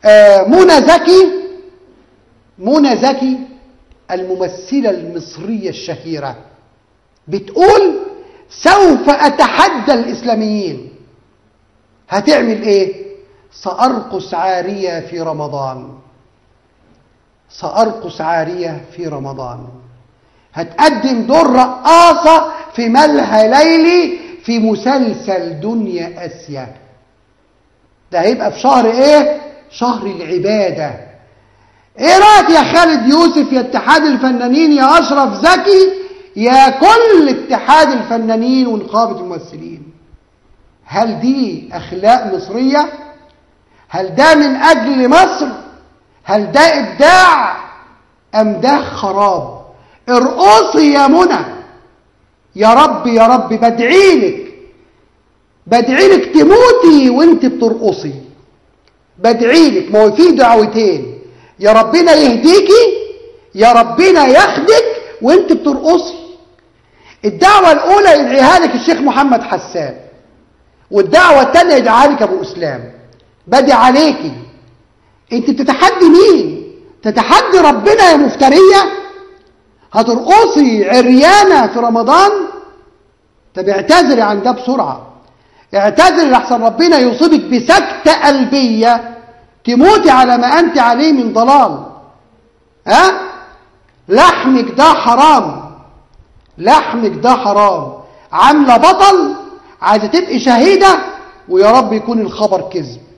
آه منى زكي منى زكي الممثلة المصرية الشهيرة بتقول سوف أتحدى الإسلاميين هتعمل إيه؟ سأرقص عارية في رمضان سأرقص عارية في رمضان هتقدم دور رقاصة في ملهى ليلي في مسلسل دنيا آسيا ده هيبقى في شهر ايه شهر العبادة ايه رأيك يا خالد يوسف يا اتحاد الفنانين يا أشرف زكي يا كل اتحاد الفنانين ونقابة الممثلين هل دي أخلاق مصرية هل ده من أجل مصر هل ده إبداع أم ده خراب ارقصي يا منى يا رب يا رب بدعيلك بدعيلك تموتي وانت بترقصي بدعيلك ما هو في دعوتين يا ربنا يهديكي يا ربنا ياخدك وانت بترقصي الدعوة الأولى يدعيها لك الشيخ محمد حسان والدعوة الثانية يدعيها لك أبو إسلام بدي عليكي انت بتتحدي مين تتحدي ربنا يا مفترية هترقصي عريانة في رمضان طب اعتذري عن ده بسرعة اعتذري لحسن ربنا يصيبك بسكتة قلبية تموتي على ما أنت عليه من ضلال ها لحمك ده حرام لحمك ده حرام عاملة بطل عايزة تبقي شهيدة ويا رب يكون الخبر كذب